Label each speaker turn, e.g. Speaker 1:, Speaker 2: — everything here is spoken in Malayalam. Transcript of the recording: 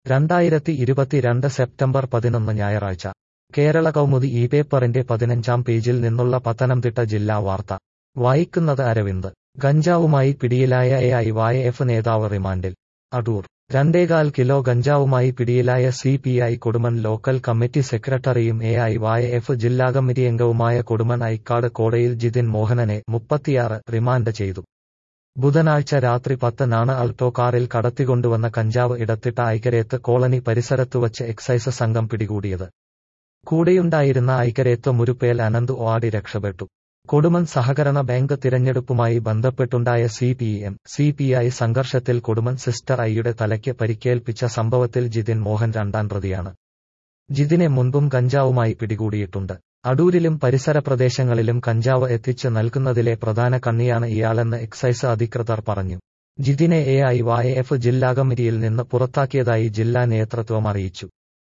Speaker 1: രണ്ടായിരത്തി ഇരുപത്തിരണ്ട് സെപ്റ്റംബർ പതിനൊന്ന് ഞായറാഴ്ച കേരള കൗമുദി ഈ പേപ്പറിന്റെ പതിനഞ്ചാം പേജിൽ നിന്നുള്ള പത്തനംതിട്ട ജില്ലാ വാർത്ത വായിക്കുന്നത് അരവിന്ദ് ഗഞ്ചാവുമായി പിടിയിലായ എ ഐ വായ എഫ് നേതാവ് റിമാൻഡിൽ അടൂർ രണ്ടേകാൽ കിലോ ഗഞ്ചാവുമായി പിടിയിലായ C P I Kodumon local committee സെക്രട്ടറിയും എ ഐ വായ എഫ് ജില്ലാ കമ്മിറ്റി അംഗവുമായ കൊടുമൺ ഐക്കാട് കോടയിൽ ജിതിൻ മോഹനനെ മുപ്പത്തിയാറ് റിമാൻഡ് ചെയ്തു ബുധനാഴ്ച രാത്രി പത്തിനാണ് അൾട്ടോ കാറിൽ കടത്തിക്കൊണ്ടുവന്ന കഞ്ചാവ് ഇടത്തിട്ട ഐക്കരേത്ത് കോളനി പരിസരത്തുവച്ച് എക്സൈസ് സംഘം പിടികൂടിയത് കൂടെയുണ്ടായിരുന്ന ഐക്കരേത്ത് മുരുപ്പേൽ അനന്ത് ഓടി രക്ഷപ്പെട്ടു കൊടുമൺ സഹകരണ ബാങ്ക് തിരഞ്ഞെടുപ്പുമായി ബന്ധപ്പെട്ടുണ്ടായ C P M C P I സംഘർഷത്തിൽ കൊടുമൺ സിസ്റ്റർ ഐയുടെ തലയ്ക്ക് പരിക്കേൽപ്പിച്ച സംഭവത്തിൽ ജിതിൻ മോഹൻ രണ്ടാം പ്രതിയാണ് ജിതിനെ മുൻപും കഞ്ചാവുമായി പിടികൂടിയിട്ടുണ്ട് അടൂരിലും പരിസര പ്രദേശങ്ങളിലും കഞ്ചാവ് എത്തിച്ച് നൽകുന്നതിലെ പ്രധാന കണ്ണിയാണ് ഇയാളെന്ന് എക്സൈസ് അധികൃതർ പറഞ്ഞു ജിതിനെ എ ഐ വായ എഫ് ജില്ലാ കമ്മിറ്റിയിൽ നിന്ന് പുറത്താക്കിയതായി ജില്ലാ നേതൃത്വം അറിയിച്ചു